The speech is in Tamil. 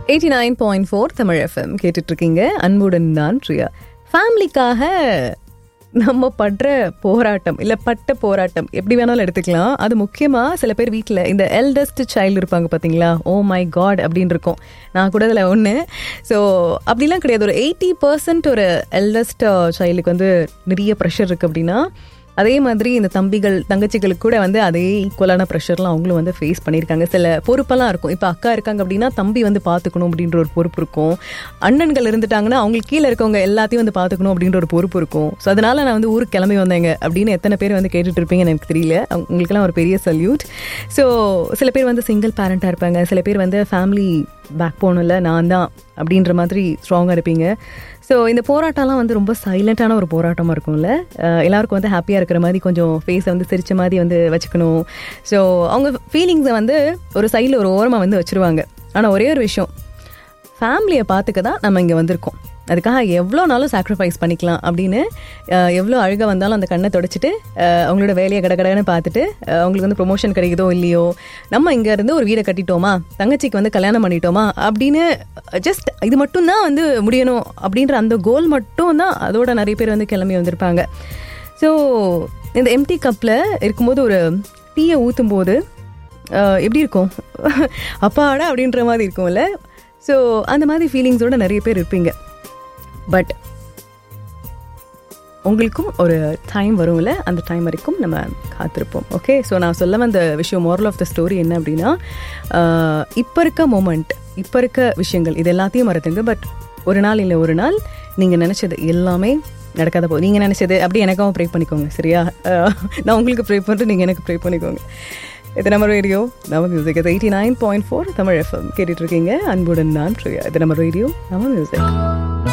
eighty nine point four Tamil FM கேட்டுட்ருக்கீங்க அன்புடன் தான் ப்ரியா ஃபேமிலிக்காக நம்ம படுற போராட்டம் இல்லை பட்ட போராட்டம் எப்படி வேணாலும் எடுத்துக்கலாம் அது முக்கியமாக சில பேர் வீட்டில் இந்த எல்டஸ்ட் சைல்டு இருப்பாங்க பார்த்தீங்களா ஓ மை காட் அப்படின்னு இருக்கும் நான் கூட அதில் ஒன்று ஸோ அப்படிலாம் கிடையாது ஒரு எயிட்டி பர்சன்ட் ஒரு எல்டஸ்ட் சைல்டுக்கு வந்து நிறைய ப்ரெஷர் இருக்குது அப்படின்னா அதே மாதிரி இந்த தம்பிகள் தங்கச்சிகளுக்கு கூட வந்து அதே ஈக்குவலான ப்ரெஷர்லாம் அவங்களும் வந்து ஃபேஸ் பண்ணியிருக்காங்க சில பொறுப்பெல்லாம் இருக்கும் இப்போ அக்கா இருக்காங்க அப்படின்னா தம்பி வந்து பார்த்துக்கணும் அப்படின்ற ஒரு பொறுப்பு இருக்கும் அண்ணன்கள் இருந்துட்டாங்கன்னா அவங்களுக்கு கீழே இருக்கவங்க எல்லாத்தையும் வந்து பார்த்துக்கணும் அப்படின்ற ஒரு பொறுப்பு இருக்கும் ஸோ அதனால நான் வந்து ஊருக்கு கிளம்பி வந்தேங்க அப்படின்னு எத்தனை பேர் வந்து கேட்டுட்டு இருப்பீங்கன்னு எனக்கு தெரியல அவங்க- உங்களுக்கெல்லாம் ஒரு பெரிய சல்யூட் ஸோ சில பேர் வந்து சிங்கிள் பேரண்ட்டாக இருப்பாங்க சில பேர் வந்து ஃபேமிலி பேக் போகணும்ல நான் தான் அப்படின்ற மாதிரி ஸ்ட்ராங்காக இருப்பீங்க ஸோ இந்த போராட்டம்லாம் வந்து ரொம்ப சைலண்ட்டான ஒரு போராட்டமாக இருக்கும்ல அஹ் எல்லாருக்கும் வந்து ஹாப்பியாக இருக்கிற மாதிரி கொஞ்சம் ஃபேஸை வந்து சிரிச்ச மாதிரி வந்து வச்சுக்கணும் ஸோ அவங்க ஃபீலிங்ஸை வந்து ஒரு சைடில் ஒரு ஓரமாக வந்து வச்சுருவாங்க ஆனால் ஒரே ஒரு விஷயம் ஃபேமிலியை பார்த்துக்க தான் நம்ம இங்கே வந்திருக்கோம் அதுக்காக எவ்வளோ நாளும் சாக்ரிஃபைஸ் பண்ணிக்கலாம் அப்படின்னு அஹ், எவ்வளோ அழுக வந்தாலும் அந்த கண்ணை தொடச்சிட்டு அஹ், அவங்களோட வேலையை கடகடன்னு பார்த்துட்டு அஹ், அவங்களுக்கு வந்து ப்ரொமோஷன் கிடைக்குதோ இல்லையோ நம்ம இங்க இருந்து ஒரு வீடை கட்டிட்டோமா தங்கச்சிக்கு வந்து கல்யாணம் பண்ணிட்டோமா அப்படின்னு ஜஸ்ட் இது மட்டும்தான் வந்து முடியணும் அப்படின்ற அந்த கோல் மட்டும் தான் அதோட நிறைய பேர் வந்து கிளம்பி வந்திருப்பாங்க ஸோ இந்த எம்டி கப்பில் இருக்கும்போது ஒரு டீயை ஊற்றும் போது அஹ், எப்படி இருக்கும் அப்பாடா அப்படின்ற மாதிரி இருக்கும்ல ஸோ அந்த மாதிரி ஃபீலிங்ஸோட நிறைய பேர் இருப்பீங்க பட் உங்களுக்கும் ஒரு டைம் வரும்ல அந்த டைம் வரைக்கும் நம்ம காத்திருப்போம் ஓகே ஸோ நான் சொல்ல வந்த விஷயம் moral ஆஃப் த ஸ்டோரி என்ன அப்படின்னா இப்போ இருக்க மொமெண்ட் இப்போ இருக்க விஷயங்கள் இது எல்லாத்தையும் மறந்துங்க பட் ஒரு நாள் இல்லை ஒரு நாள் நீங்கள் நினச்சது எல்லாமே நடக்காத போகுது நீங்கள் நினச்சது அப்படி எனக்காகவும் ப்ரே பண்ணிக்கோங்க சரியா அஹ், நான் உங்களுக்கு ப்ரே பண்ணிட்டு நீங்கள் எனக்கு ப்ரே பண்ணிக்கோங்க இது நம்ம ரேடியோ நம்ம மியூசிக் இது eighty nine point four Tamil FM கேட்டுட்ருக்கீங்க அன்புடன் நான் ப்ரியா இது நம்ம ரேடியோ நம்ம மியூசிக்